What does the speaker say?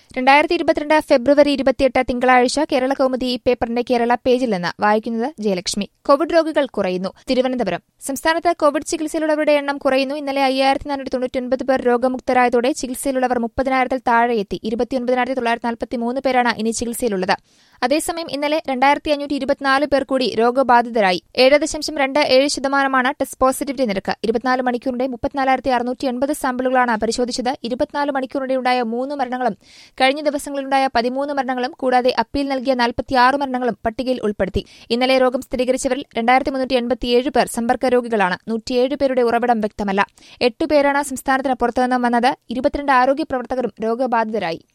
രണ്ടായിരത്തി ഇരുപത്തിരണ്ട് ഫെബ്രുവരി ഇരുപത്തിയെട്ട് തിങ്കളാഴ്ച കേരള കൗമുദി ഈ പേപ്പറിന്റെ കേരള പേജിൽ നിന്ന് വായിക്കുന്നത് ജയലക്ഷ്മി കോവിഡ് രോഗികൾ കുറയുന്നു തിരുവനന്തപുരം സംസ്ഥാനത്ത് കോവിഡ് ചികിത്സയിലുള്ളവരുടെ എണ്ണം കുറയുന്നു ഇന്നലെ അയ്യായിരത്തി നാനൂറ്റി തൊണ്ണൂറ്റൊൻപത് പേർ രോഗമുക്തരായതോടെ ചികിത്സയിലുള്ളവർ മുപ്പതിനായിരത്തിൽ താഴെയെത്തി ഇരുപത്തിയൊൻപതിനായിരത്തി തൊള്ളായിരത്തി നാൽപ്പത്തി മൂന്ന് പേരാണ് ഇനി ചികിത്സയിലുള്ളത് അതേസമയം ഇന്നലെ രണ്ടായിരത്തി അഞ്ഞൂറ്റി ഇരുപത്തിനാല് പേർ കൂടി രോഗബാധിതരായി ഏഴ് ദശാംശം രണ്ട് ഏഴ് ശതമാനമാണ് ടെസ്റ്റ് പോസിറ്റിവിറ്റി നിരക്ക് ഇരുപത്തിനാല് മണിക്കൂറിന്റെ മുപ്പത്തിനാലായിരത്തി അറുന്നൂറ്റി എൺപത് സാമ്പിളുകളാണ് പരിശോധിച്ചത് ഇരുപത്തിനാല് മണിക്കൂറിന്റെ ഉണ്ടായ മൂന്ന് മരണങ്ങളും കഴിഞ്ഞ ദിവസങ്ങളിലുണ്ടായ പതിമൂന്ന് മരണങ്ങളും കൂടാതെ അപ്പീൽ നൽകിയ നാൽപ്പത്തിയാറ് മരണങ്ങളും പട്ടികയിൽ ഉൾപ്പെടുത്തി ഇന്നലെ രോഗം സ്ഥിരീകരിച്ചവരിൽ രണ്ടായിരത്തി മുന്നൂറ്റി എൺപത്തിയേഴ് പേർ സമ്പർക്ക രോഗികളാണ് നൂറ്റിയേഴ് പേരുടെ ഉറവിടം വ്യക്തമല്ല എട്ട് പേരാണ് സംസ്ഥാനത്തിന് പുറത്തുനിന്നും വന്നത് ഇരുപത്തിരണ്ട് ആരോഗ്യ പ്രവർത്തകരും രോഗബാധിതരായി